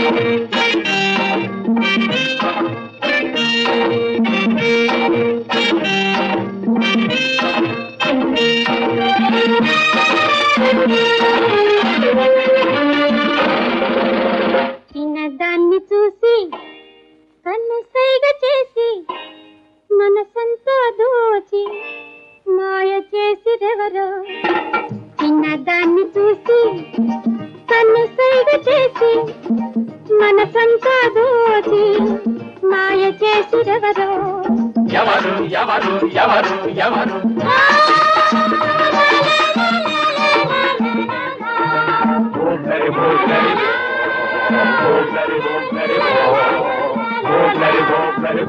చిన్నదాన్ని చూసి కన్ను సైగ చేసి మనసంతా దోచి మాయ చేసిరెవరో చిన్నదాన్ని చూసి కన్ను సైగ చేసి మనసంతా దోచి మాయ చేసిరెవరో ఎవరు ఎవరు ఎవరు ఎవరు ఓంకరి ఓంకరి ఓంకరి ఓంకరి ఓంకరి ఓంకరి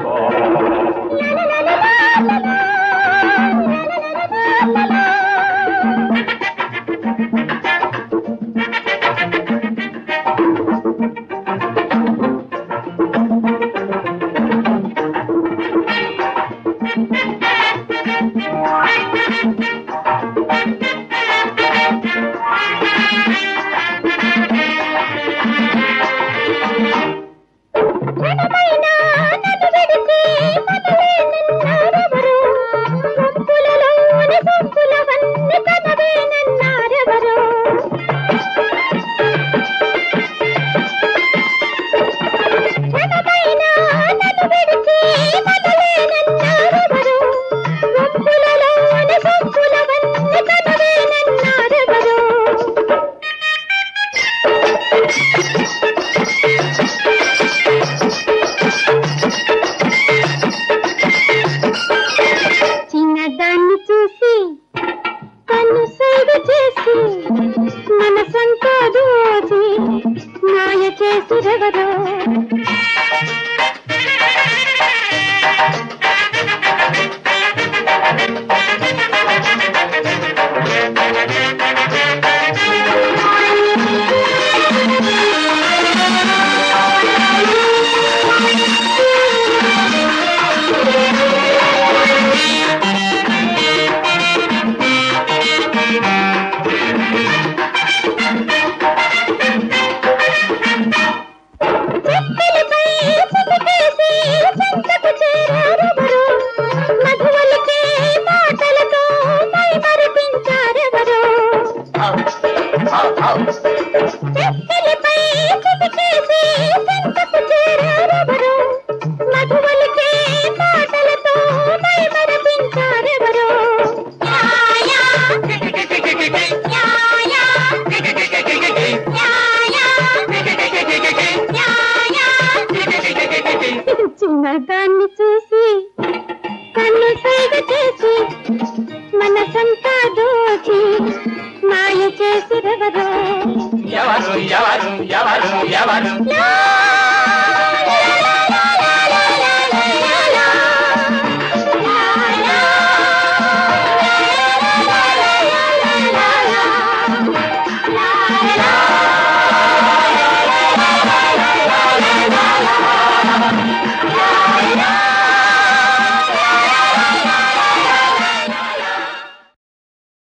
క్షణమైనా నన్ను విడిచి మనలేనన్నారెవరు? గుంపులలోని గుంపులవన్నీ తనవేనన్నారెవరు? క్షణమైనా నన్ను విడిచి మనలేనన్నారెవరు? గుంపులలోని గుంపులవన్నీ తనవేనన్నారెవరు? చిన్నదాన్ని చూసి కన్ను సైగ చేసి మనసంతా దోచి మాయ చేసిరెవరో చెక్కలపై చిటికేసి చెంతకు చేరారెవరు మధువలికే మాటలతో మై మరిపించారెవరు చెక్కలపై